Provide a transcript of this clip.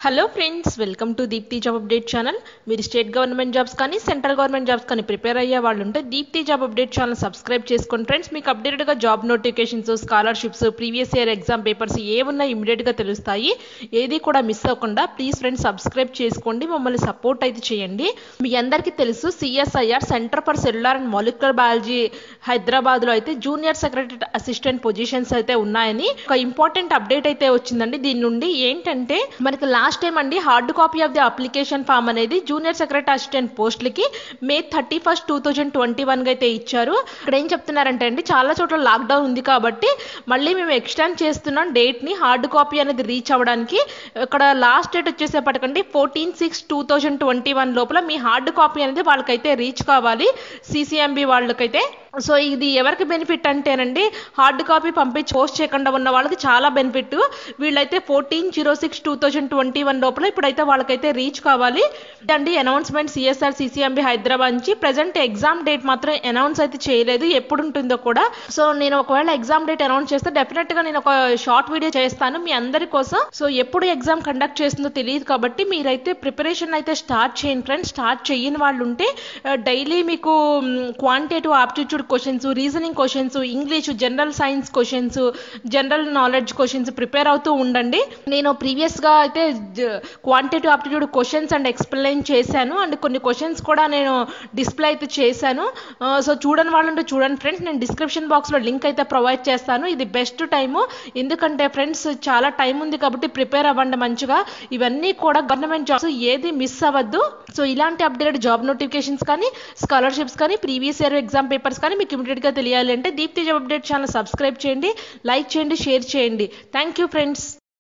hello friends welcome to Deepthi job update channel మీరు state government jobs కానీ central government jobs కానీ prepare అయ్యే వాళ్ళు ఉంటే Deepthi job update channel subscribe చేసుకోండి ఫ్రెండ్స్ మీకు అప్డేటెడ్గా job notifications scholarships previous year exam papers ఏ ఉన్నా ఇమీడియట్గా తెలుస్తాయి ఏది కూడా మిస్ అవ్వకుండా ప్లీజ్ ఫ్రెండ్స్ సబ్స్క్రైబ్ చేసుకోండి మమ్మల్ని సపోర్ట్ అయితే చేయండి మీ అందరికీ తెలుసు CSIR center for cellular and molecular biology హైదరాబాద్లో అయితే జూనియర్ సెక్రటరీ అసిస్టెంట్ పొజిషన్స్ అయితే ఉన్నాయని ఒక ఇంపార్టెంట్ అప్డేట్ అయితే వచ్చిందండి దీని నుండి ఏంటంటే మనకి లాస్ట్ టైం అండి hard copy of the application form అనేది జూనియర్ సెక్రటరీ అసిస్టెంట్ పోస్టులకి May thirty first two thousand twenty వన్గా అయితే ఇచ్చారు ఇక్కడ ఏం చెప్తున్నారంటే అండి చాలా చోట్ల లాక్డౌన్ ఉంది కాబట్టి మళ్ళీ మేము ఎక్స్టెండ్ చేస్తున్నాం డేట్ని హార్డ్ కాపీ అనేది రీచ్ అవ్వడానికి ఇక్కడ లాస్ట్ డేట్ వచ్చేసేపటికండి fourteen six two thousand twenty one లోపల మీ హార్డ్ కాపీ అనేది వాళ్ళకైతే రీచ్ కావాలి సిసిఎంబి వాళ్ళకైతే సో ఇది ఎవరికి బెనిఫిట్ అంటేనండి హార్డ్ కాపీ పంపించి పోస్ట్ చేయకుండా ఉన్న వాళ్ళకి చాలా బెనిఫిట్ వీళ్ళైతే fourteen zero six two thousand twenty one లోపల ఇప్పుడైతే వాళ్ళకైతే రీచ్ కావాలి అండి అనౌన్స్మెంట్ సిఎస్ఆర్ సిసిఎంబి హైదరాబాద్ నుంచి ప్రజెంట్ ఎగ్జామ్ డేట్ మాత్రం అనౌన్స్ అయితే చేయలేదు ఎప్పుడు ఉంటుందో కూడా సో నేను ఒకవేళ ఎగ్జామ్ డేట్ అనౌన్స్ చేస్తే డెఫినెట్ గా నేను ఒక షార్ట్ వీడియో చేస్తాను మీ అందరి కోసం సో ఎప్పుడు ఎగ్జామ్ కండక్ట్ చేస్తుందో తెలియదు కాబట్టి మీరైతే ప్రిపరేషన్ అయితే స్టార్ట్ చేయండి ఫ్రెండ్స్ స్టార్ట్ చేయని వాళ్ళు ఉంటే డైలీ మీకు quantitative aptitude questions reasoning questions English general science questions general knowledge questions prepare అవుతూ ఉండండి నేను ప్రీవియస్గా అయితే quantitative aptitude questions and explain చేశాను అండ్ కొన్ని క్వశ్చన్స్ కూడా నేను డిస్ప్లే అయితే చేశాను సో చూడని వాళ్ళు ఉంటే చూడండి ఫ్రెండ్స్ నేను డిస్క్రిప్షన్ బాక్స్లో లింక్ అయితే ప్రొవైడ్ చేస్తాను ఇది బెస్ట్ టైము ఎందుకంటే ఫ్రెండ్స్ చాలా టైం ఉంది కాబట్టి ప్రిపేర్ అవ్వండి మంచిగా ఇవన్నీ కూడా గవర్నమెంట్ జాబ్స్ ఏది మిస్ అవ్వద్దు సో ఇలాంటి అప్డేటెడ్ జాబ్ నోటిఫికేషన్స్ కానీ స్కాలర్షిప్స్ కానీ ప్రీవియస్ ఇయర్ ఎగ్జామ్ పేపర్స్ కానీ మీకు ఇమీడియట్గా తెలియాలి అంటే Deepthi job update channel subscribe చేయండి లైక్ చేయండి షేర్ చేయండి థ్యాంక్ యూ ఫ్రెండ్స్